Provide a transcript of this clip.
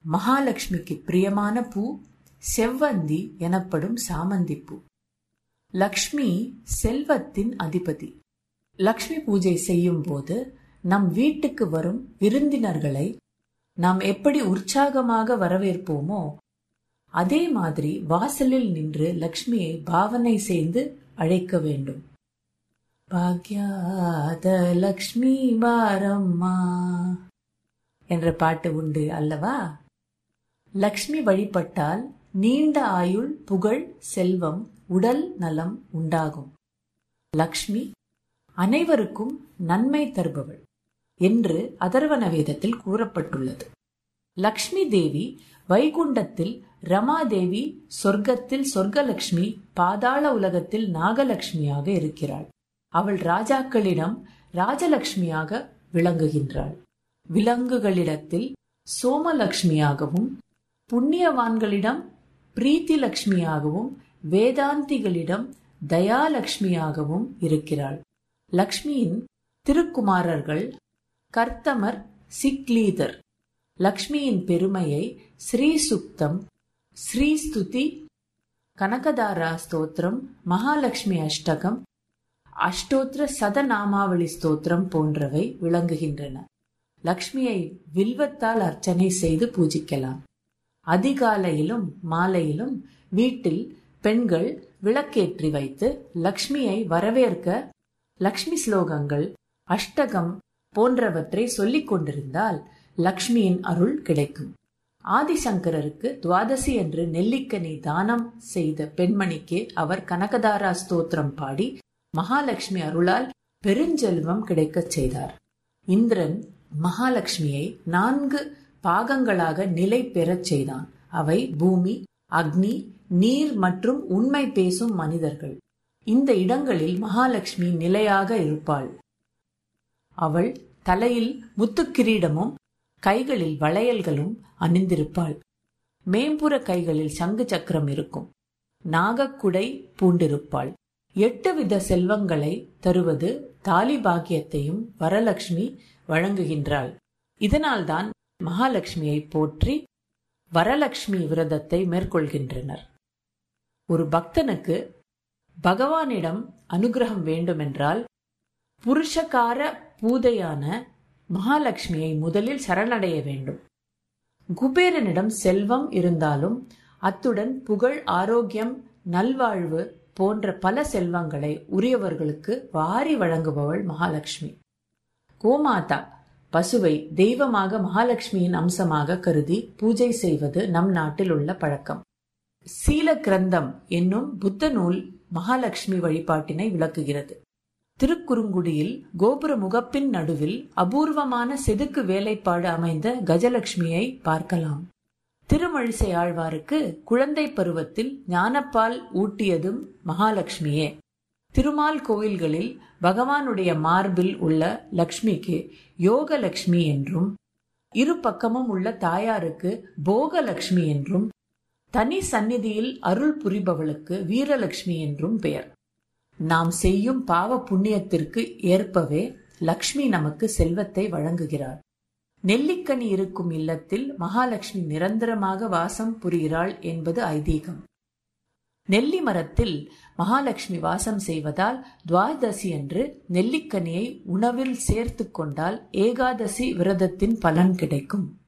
மகாலட்சுமிக்கு பிரியமான பூ செவ்வந்தி எனப்படும் சாமந்தி பூ லக்ஷ்மி செல்வத்தின் அதிபதி லக்ஷ்மி பூஜை செய்யும் போது நம் வீட்டுக்கு வரும் விருந்தினர்களை நாம் எப்படி உற்சாகமாக வரவேற்போமோ அதே மாதிரி வாசலில் நின்று லக்ஷ்மியை பாவனை செய்து அழைக்க வேண்டும் பாக்யாத லக்ஷ்மி பாரம்மா என்ற பாட்டு உண்டு அல்லவா லக்ஷ்மி வழிபட்டால் நீண்ட ஆயுள் புகழ் செல்வம் உடல் நலம் உண்டாகும் லக்ஷ்மி அனைவருக்கும் நன்மை தருபவள் என்று அதர்வன வேதத்தில் கூறப்பட்டுள்ளது லக்ஷ்மி தேவி வைகுண்டத்தில் ரமாதேவி சொர்க்கத்தில் சொர்க்கலட்சுமி பாதாள உலகத்தில் நாகலட்சுமியாக இருக்கிறாள் அவள் ராஜாக்களிடம் ராஜலட்சுமியாக விளங்குகின்றாள் விலங்குகளிடத்தில் சோமலட்சுமியாகவும் புண்ணியவான்களிடம் பிரீத்தி லட்சுமியாகவும் வேதாந்திகளிடம் தயாலட்சுமியாகவும் இருக்கிறாள் லக்ஷ்மியின் திருக்குமாரர்கள் கர்த்தமர் சிக்லீதர் லக்ஷ்மியின் பெருமையை ஸ்ரீ சுக்தம் ஸ்ரீஸ்துதி கனகதாரா ஸ்தோத்திரம் மகாலட்சுமி அஷ்டகம் அஷ்டோத்திர சதநாமாவளி ஸ்தோத்திரம் போன்றவை விளங்குகின்றன லக்ஷ்மியை வில்வத்தால் அர்ச்சனை செய்து பூஜிக்கலாம் அதிகாலையிலும் மாலையிலும் வீட்டில் பெண்கள் விளக்கேற்றி வைத்து லக்ஷ்மியை வரவேற்க லக்ஷ்மி ஸ்லோகங்கள் அஷ்டகம் போன்றவற்றை சொல்லிக் கொண்டிருந்தால் லக்ஷ்மியின் அருள் கிடைக்கும் ஆதிசங்கரருக்கு துவாதசி என்று நெல்லிக்கனி தானம் செய்த பெண்மணிக்கு அவர் கனகதாரா ஸ்தோத்திரம் பாடி மகாலட்சுமி அருளால் பெருஞ்செல்வம் கிடைக்கச் செய்தார் இந்திரன் மகாலட்சுமியை நான்கு பாகங்களாக நிலை பெறச் செய்தான் அவை பூமி அக்னி நீர் மற்றும் உண்மை பேசும் மனிதர்கள் இந்த இடங்களில் மகாலட்சுமி நிலையாக இருப்பாள் அவள் தலையில் முத்துக்கிரீடமும் கைகளில் வளையல்களும் அணிந்திருப்பாள் மேம்புற கைகளில் சங்கு சக்கரம் இருக்கும் நாகக்குடை பூண்டிருப்பாள் எட்டு வித செல்வங்களை தருவது தாலி பாக்கியத்தையும் வரலட்சுமி வழங்குகின்றாள் இதனால்தான் மகாலட்சுமியை போற்றி வரலட்சுமி விரதத்தை மேற்கொள்கின்றனர் ஒரு பக்தனுக்கு பகவானிடம் அனுகிரகம் வேண்டுமென்றால் புருஷகார பூதையான மகாலட்சுமியை முதலில் சரணடைய வேண்டும் குபேரனிடம் செல்வம் இருந்தாலும் அத்துடன் புகழ் ஆரோக்கியம் நல்வாழ்வு போன்ற பல செல்வங்களை உரியவர்களுக்கு வாரி வழங்குபவள் மகாலட்சுமி கோமாதா பசுவை தெய்வமாக மகாலட்சுமியின் அம்சமாக கருதி பூஜை செய்வது நம் நாட்டில் உள்ள பழக்கம் சீல கிரந்தம் என்னும் புத்த நூல் மகாலட்சுமி வழிபாட்டினை விளக்குகிறது திருக்குறுங்குடியில் கோபுர முகப்பின் நடுவில் அபூர்வமான செதுக்கு வேலைப்பாடு அமைந்த கஜலட்சுமியை பார்க்கலாம் திருமழிசை ஆழ்வாருக்கு குழந்தை பருவத்தில் ஞானப்பால் ஊட்டியதும் மகாலட்சுமியே திருமால் கோயில்களில் பகவானுடைய மார்பில் உள்ள லக்ஷ்மிக்கு யோகலட்சுமி என்றும் இரு பக்கமும் உள்ள தாயாருக்கு போகலட்சுமி என்றும் தனி சந்நிதியில் அருள் புரிபவளுக்கு வீரலட்சுமி என்றும் பெயர் நாம் செய்யும் பாவ புண்ணியத்திற்கு ஏற்பவே லக்ஷ்மி நமக்கு செல்வத்தை வழங்குகிறார் நெல்லிக்கனி இருக்கும் இல்லத்தில் மகாலட்சுமி நிரந்தரமாக வாசம் புரிகிறாள் என்பது ஐதீகம் நெல்லி மரத்தில் மகாலட்சுமி வாசம் செய்வதால் துவாதசி அன்று நெல்லிக்கனியை உணவில் சேர்த்து கொண்டால் ஏகாதசி விரதத்தின் பலன் கிடைக்கும்